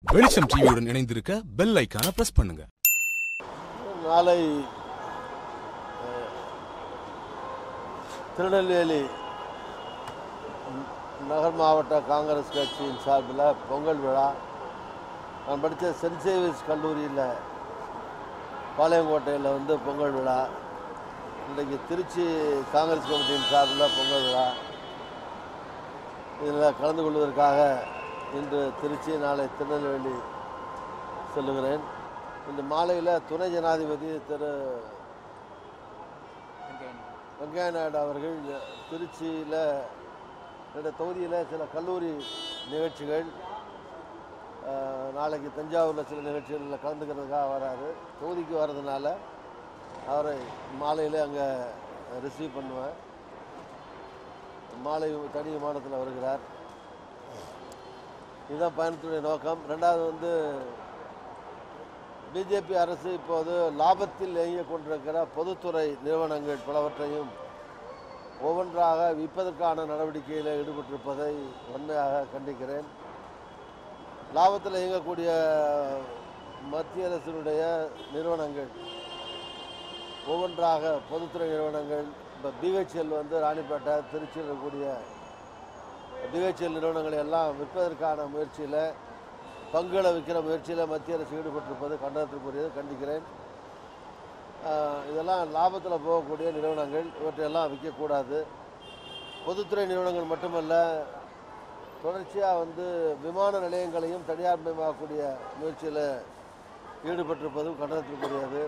வெளிச்சம் டிவியுடன் இணைந்திருக்க பெல் ஐக்கான பிரஸ் பண்ணுங்க நாளை அஹ், திருநெல்வேலி ந- நகர் மாவட்ட காங்கிரஸ் கட்சியின் சார்பில் பொங்கல் விழா நான் படித்த சென்ட் சேவியர்ஸ் கல்லூரியில் பாளையங்கோட்டையில் வந்து பொங்கல் விழா இன்றைக்கு திருச்சி காங்கிரஸ் கமிட்டியின் சார்பில் பொங்கல் விழா இதில் கலந்து கொள்வதற்காக இன்று திருச்சி நாளை திருநெல்வேலி செல்லுகிறேன் இன்று மாலையில் துணை ஜனாதிபதி திரு வெங்கையா நாயுடு அவர்கள் திருச்சியில் என்னுடைய தொகுதியில் சில கல்லூரி நிகழ்ச்சிகள் அஹ், நாளைக்கு தஞ்சாவூரில் சில நிகழ்ச்சிகளில் கலந்துக்கிறதுக்காக வராரு தொகுதிக்கு வர்றதுனால அவரை மாலையில் அங்கே ரிசீவ் பண்ணுவேன் மாலை தனி விமானத்தில் வருகிறார் இதுதான் பயணத்துடைய நோக்கம் ரெண்டாவது வந்து பிஜேபி அரசு இப்போது லாபத்தில் இயங்கிக் கொண்டிருக்கிற பொதுத்துறை நிறுவனங்கள் பலவற்றையும் ஒவ்வொன்றாக விற்பதற்கான நடவடிக்கையில் ஈடுபட்டிருப்பதை வன்மையாக கண்டிக்கிறேன் லாபத்தில் இயங்கக்கூடிய மத்திய அரசினுடைய நிறுவனங்கள் ஒவ்வொன்றாக பொதுத்துறை நிறுவனங்கள் இப்போ பிஹெச்எல் வந்து ராணிப்பேட்டை திருச்சியில் இருக்கக்கூடிய பிஹெச்எல் நிறுவனங்களை எல்லாம் விற்பதற்கான முயற்சியில் பங்குகளை விற்கிற முயற்சியில் மத்திய அரசு ஈடுபட்டிருப்பது கண்டனத்திற்குரியது கண்டிக்கிறேன் ஆஹ் இதெல்லாம் லாபத்தில் போகக்கூடிய நிறுவனங்கள் இவற்றையெல்லாம் விற்கக்கூடாது பொதுத்துறை நிறுவனங்கள் மட்டுமல்ல தொடர்ச்சியாக வந்து விமான நிலையங்களையும் தனியார் மயமாக்கக்கூடிய முயற்சியில் ஈடுபட்டிருப்பதும் கண்டனத்திற்குரியது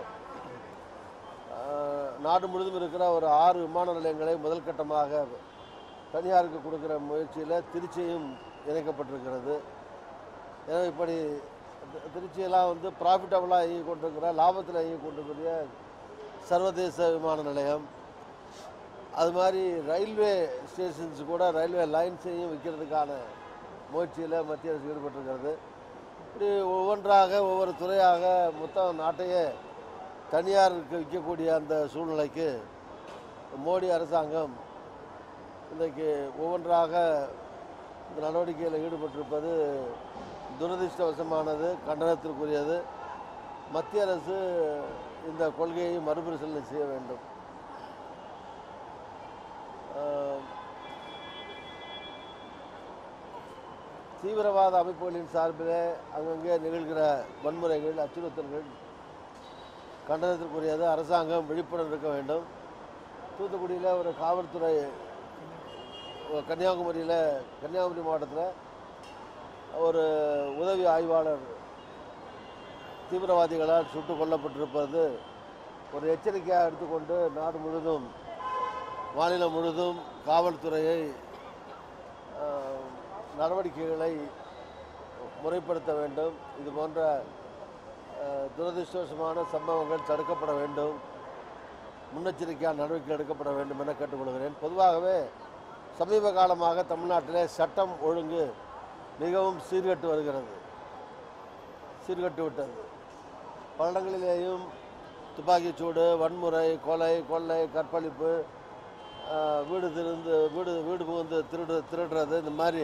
ஆஹ் நாடு முழுவதும் இருக்கிற ஒரு ஆறு விமான நிலையங்களை முதல் கட்டமாக தனியாருக்கு கொடுக்குற முயற்சியில் திருச்சியும் இணைக்கப்பட்டிருக்கிறது எனவே இப்படி தி- திருச்சியெல்லாம் வந்து ப்ராஃபிட்டபுளாக இயங்கி கொண்டிருக்கிற லாபத்தில் இயங்கி கொண்டிருக்கிற சர்வதேச விமான நிலையம் அது மாதிரி ரயில்வே ஸ்டேஷன்ஸ் கூட ரயில்வே லைன்ஸையும் விற்கிறதுக்கான முயற்சியில் மத்திய அரசு ஈடுபட்டிருக்கிறது இப்படி ஒவ்வொன்றாக ஒவ்வொரு துறையாக மொத்தம் நாட்டையே தனியாருக்கு விற்கக்கூடிய அந்த சூழ்நிலைக்கு மோடி அரசாங்கம் இன்றைக்கு ஒவ்வொன்றாக இந்த நடவடிக்கையில் ஈடுபட்டிருப்பது துரதிர்ஷ்டவசமானது கண்டனத்திற்குரியது மத்திய அரசு இந்த கொள்கையை மறுபரிசீலனை செய்ய வேண்டும் ஆஹ், தீவிரவாத அமைப்புகளின் சார்பிலே அங்கங்கே நிகழ்கிற வன்முறைகள் அச்சுறுத்தல்கள் கண்டனத்திற்குரியது அரசாங்கம் விழிப்புணர்வு இருக்க வேண்டும் தூத்துக்குடியில் ஒரு காவல்துறை கன்னியாகுமரியில் கன்னியாகுமரி மாவட்டத்தில் ஒரு உதவி ஆய்வாளர் தீவிரவாதிகளால் சுட்டுக் கொல்லப்பட்டிருப்பது ஒரு எச்சரிக்கையாக எடுத்துக்கொண்டு நாடு முழுதும் மாநிலம் முழுதும் காவல்துறையை ஆஹ், நடவடிக்கைகளை முறைப்படுத்த வேண்டும் இது போன்ற ஆஹ், துரதிர்ஷ்டவசமான சம்பவங்கள் தடுக்கப்பட வேண்டும் முன்னெச்சரிக்கையான நடவடிக்கை எடுக்கப்பட வேண்டும் என கேட்டுக்கொள்கிறேன் பொதுவாகவே சமீப காலமாக தமிழ்நாட்டிலே சட்டம் ஒழுங்கு மிகவும் சீர்கெட்டு வருகிறது சீர்கெட்டு விட்டது பல இடங்களிலேயும் துப்பாக்கிச்சூடு வன்முறை கொலை கொள்ளை கற்பழிப்பு ஆஹ், வீடு திருந்து வீடு வீடு புகுந்து திருடு திருடுறது இந்த மாதிரி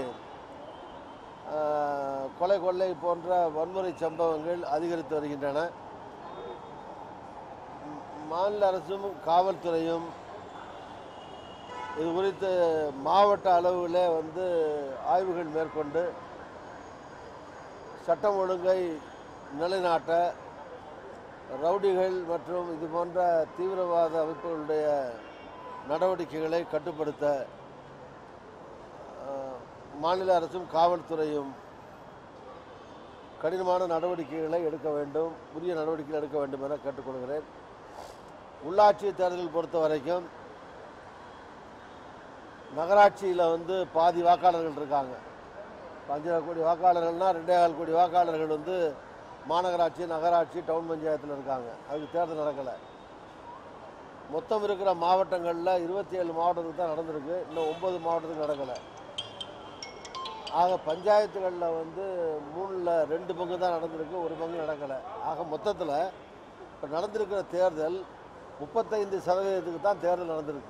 ஆஹ், கொலை கொள்ளை போன்ற வன்முறை சம்பவங்கள் அதிகரித்து வருகின்றன ம், மாநில அரசும் காவல்துறையும் இது குறித்து மாவட்ட அளவில் வந்து ஆய்வுகள் மேற்கொண்டு சட்டம் ஒழுங்கை நிலைநாட்ட ரவுடிகள் மற்றும் இது போன்ற தீவிரவாத அமைப்புகளுடைய நடவடிக்கைகளை கட்டுப்படுத்த அஹ், மாநில அரசும் காவல்துறையும் கடினமான நடவடிக்கைகளை எடுக்க வேண்டும் உரிய நடவடிக்கைகள் எடுக்க வேண்டும் என கேட்டுக்கொள்கிறேன் உள்ளாட்சி தேர்தல் பொறுத்த வரைக்கும் நகராட்சியில் வந்து பாதி வாக்காளர்கள் இருக்காங்க அஞ்சரை கோடி வாக்காளர்கள்னால் ரெண்டே கால் கோடி வாக்காளர்கள் வந்து மாநகராட்சி நகராட்சி டவுன் பஞ்சாயத்தில் இருக்காங்க அதுக்கு தேர்தல் நடக்கலை மொத்தம் இருக்கிற மாவட்டங்களில் இருபத்தி ஏழு மாவட்டத்துக்கு தான் நடந்திருக்கு இன்னும் ஒம்பது மாவட்டத்துக்கு நடக்கலை ஆக பஞ்சாயத்துகளில் வந்து மூணில் ரெண்டு பங்கு தான் நடந்திருக்கு ஒரு பங்கு நடக்கலை ஆக மொத்தத்தில் இப்போ நடந்திருக்கிற தேர்தல் முப்பத்தைந்து சதவீதத்துக்கு தான் தேர்தல் நடந்திருக்கு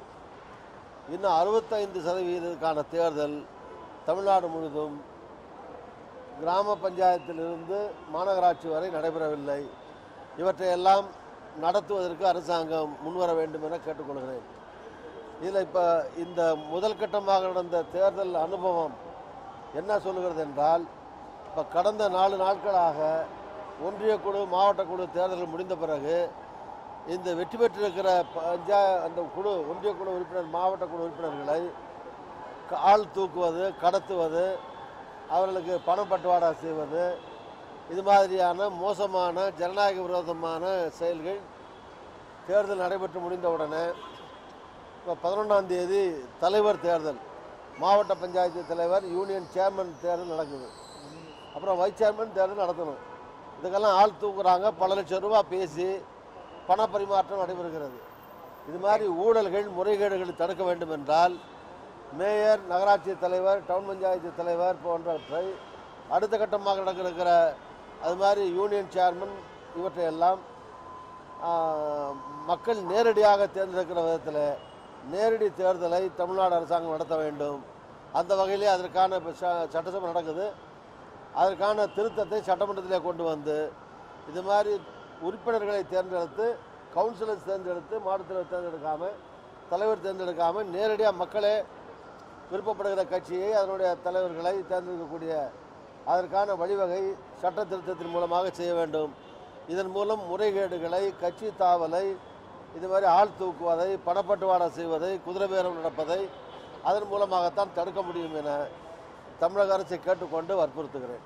இன்னும் அறுபத்தைந்து சதவீதத்துக்கான தேர்தல் தமிழ்நாடு முழுதும் கிராம பஞ்சாயத்திலிருந்து மாநகராட்சி வரை நடைபெறவில்லை இவற்றையெல்லாம் நடத்துவதற்கு அரசாங்கம் முன்வர வேண்டும் என கேட்டுக்கொள்கிறேன் இதில் இப்போ இந்த முதல் கட்டமாக நடந்த தேர்தல் அனுபவம் என்ன சொல்லுகிறது என்றால் இப்போ கடந்த நாலு நாட்களாக ஒன்றிய குழு மாவட்ட குழு தேர்தல் முடிந்த பிறகு இந்த வெற்றி பெற்றிருக்கிற பஞ்சா அந்த குழு ஒன்றிய குழு உறுப்பினர் மாவட்ட குழு உறுப்பினர்களை க- ஆள் தூக்குவது கடத்துவது அவர்களுக்கு பணம் பட்டுவாடா செய்வது இது மாதிரியான மோசமான ஜனநாயக விரோதமான செயல்கள் தேர்தல் நடைபெற்று முடிந்தவுடனே இப்போ பதினொன்றாம் தேதி தலைவர் தேர்தல் மாவட்ட பஞ்சாயத்து தலைவர் யூனியன் சேர்மன் தேர்தல் நடக்குது அப்புறம் வைஸ் சேர்மன் தேர்தல் நடத்தணும் இதுக்கெல்லாம் ஆள் தூக்குறாங்க பல லட்சம் ரூபா பேசி பண பரிமாற்றம் நடைபெறுகிறது இது மாதிரி ஊழல்கள் முறைகேடுகளை தடுக்க வேண்டும் என்றால் மேயர் நகராட்சி தலைவர் டவுன் பஞ்சாயத்து தலைவர் போன்றவற்றை அடுத்த கட்டமாக நடக்கிற அது மாதிரி யூனியன் சேர்மன் இவற்றையெல்லாம் ஆ, மக்கள் நேரடியாக தேர்ந்தெடுக்கிற விதத்தில் நேரடி தேர்தலை தமிழ்நாடு அரசாங்கம் நடத்த வேண்டும் அந்த வகையிலே அதற்கான இப்ப ச- சட்டசபை நடக்குது அதற்கான திருத்தத்தை சட்டமன்றத்திலே கொண்டு வந்து இது மாதிரி உறுப்பினர்களை தேர்ந்தெடுத்து கவுன்சிலர்ஸ் தேர்ந்தெடுத்து மாவட்டத்தில் தேர்ந்தெடுக்காம தலைவர் தேர்ந்தெடுக்காம நேரடியாக மக்களே விருப்பப்படுகிற கட்சியை அதனுடைய தலைவர்களை தேர்ந்தெடுக்கக்கூடிய அதற்கான வழிவகை சட்ட திருத்தத்தின் மூலமாக செய்ய வேண்டும் இதன் மூலம் முறைகேடுகளை கட்சி தாவலை இது மாதிரி ஆள் தூக்குவதை பணப்பட்டுவாடா செய்வதை குதிரை பேரம் நடப்பதை அதன் மூலமாகத்தான் தடுக்க முடியும் என தமிழக அரசை கேட்டுக்கொண்டு வற்புறுத்துகிறேன்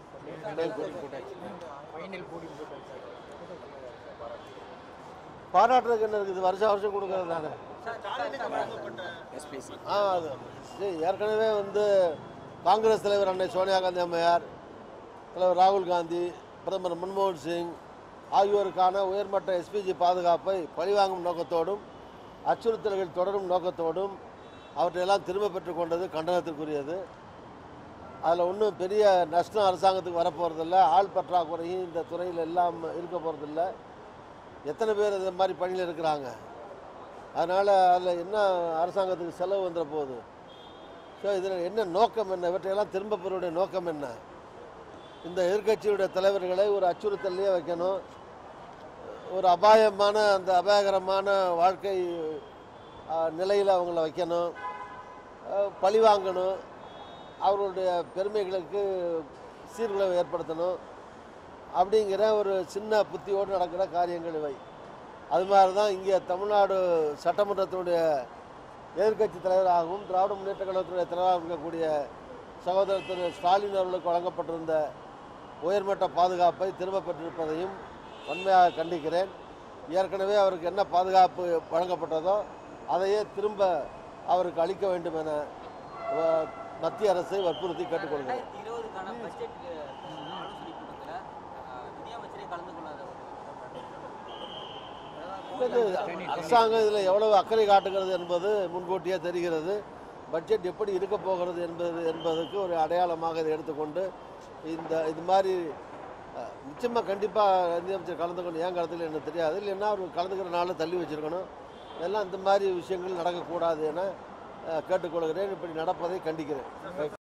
பாராட்டுறதுக்கு என்ன இருக்குது வருஷம் வருஷம் கொடுக்கறது தானே ஆ அது சரி, ஏற்கனவே வந்து காங்கிரஸ் தலைவர் அன்னை சோனியா காந்தி அம்மையார் தலைவர் ராகுல் காந்தி பிரதமர் மன்மோகன் சிங் ஆகியோருக்கான உயர்மட்ட எஸ்பிஜி பாதுகாப்பை பழிவாங்கும் நோக்கத்தோடும் அச்சுறுத்தல்கள் தொடரும் நோக்கத்தோடும் அவற்றையெல்லாம் திரும்ப பெற்றுக்கொண்டது கண்டனத்திற்குரியது அதில் ஒன்றும் பெரிய நஷ்டம் அரசாங்கத்துக்கு வரப்போகிறதில்ல ஆள் பற்றாக்குறையும் இந்த துறையில் எல்லாம் இருக்க போகிறதில்ல எத்தனை பேர் இந்த மாதிரி பணியில் இருக்கிறாங்க அதனால் அதில் என்ன அரசாங்கத்துக்கு செலவு வந்துட போகுது ஸோ இதில் என்ன நோக்கம் என்ன இவற்றையெல்லாம் திரும்ப பெறுவடைய நோக்கம் என்ன இந்த எதிர்க்கட்சியுடைய தலைவர்களை ஒரு அச்சுறுத்தல்லையே வைக்கணும் ஒரு அபாயமான அந்த அபாயகரமான வாழ்க்கை நிலையில் அவங்கள வைக்கணும் அஹ், பழி வாங்கணும் அவர்களுடைய பெருமைகளுக்கு சீர்குலைவை ஏற்படுத்தணும் அப்படிங்கிற ஒரு சின்ன புத்தியோடு நடக்கிற காரியங்கள் இவை அது மாதிரி தான் இங்கே தமிழ்நாடு சட்டமன்றத்தினுடைய எதிர்க்கட்சி தலைவராகவும் திராவிட முன்னேற்ற கழகத்தினுடைய தலைவராக இருக்கக்கூடிய சகோதரர் திரு ஸ்டாலின் அவர்களுக்கு வழங்கப்பட்டிருந்த உயர்மட்ட பாதுகாப்பை திரும்ப பெற்றிருப்பதையும் வன்மையாக கண்டிக்கிறேன் ஏற்கனவே அவருக்கு என்ன பாதுகாப்பு வழங்கப்பட்டதோ அதையே திரும்ப அவருக்கு அளிக்க வேண்டும் என வ- மத்திய அரசை வற்புறுத்தி கேட்டுக்கொள்கிறேன் ரெண்டாயிரத்தி இருபதுக்கான பட்ஜெட் ஆலோசனை கூட்டத்தில் நிதியமைச்சரே கலந்து கொள்ளாத இது அரசாங்கம் இதில் எவ்வளவு அக்கறை காட்டுகிறது என்பது முன்கூட்டியே தெரிகிறது பட்ஜெட் எப்படி இருக்க போகிறது என்பது என்பதற்கு ஒரு அடையாளமாக இதை எடுத்துக்கொண்டு இந்த இது மாதிரி அஹ், நிச்சயமாக கண்டிப்பாக நிதியமைச்சர் கலந்து கொண்டு ஏன் கலந்துக்கல எனக்கு தெரியாது இல்லைன்னா அவர் கலந்துக்கிற நாளில் தள்ளி வச்சிருக்கணும் இதெல்லாம் இந்த மாதிரி விஷயங்கள் நடக்கக்கூடாது என அஹ், கேட்டுக்கொள்கிறேன் இப்படி நடப்பதை கண்டிக்கிறேன்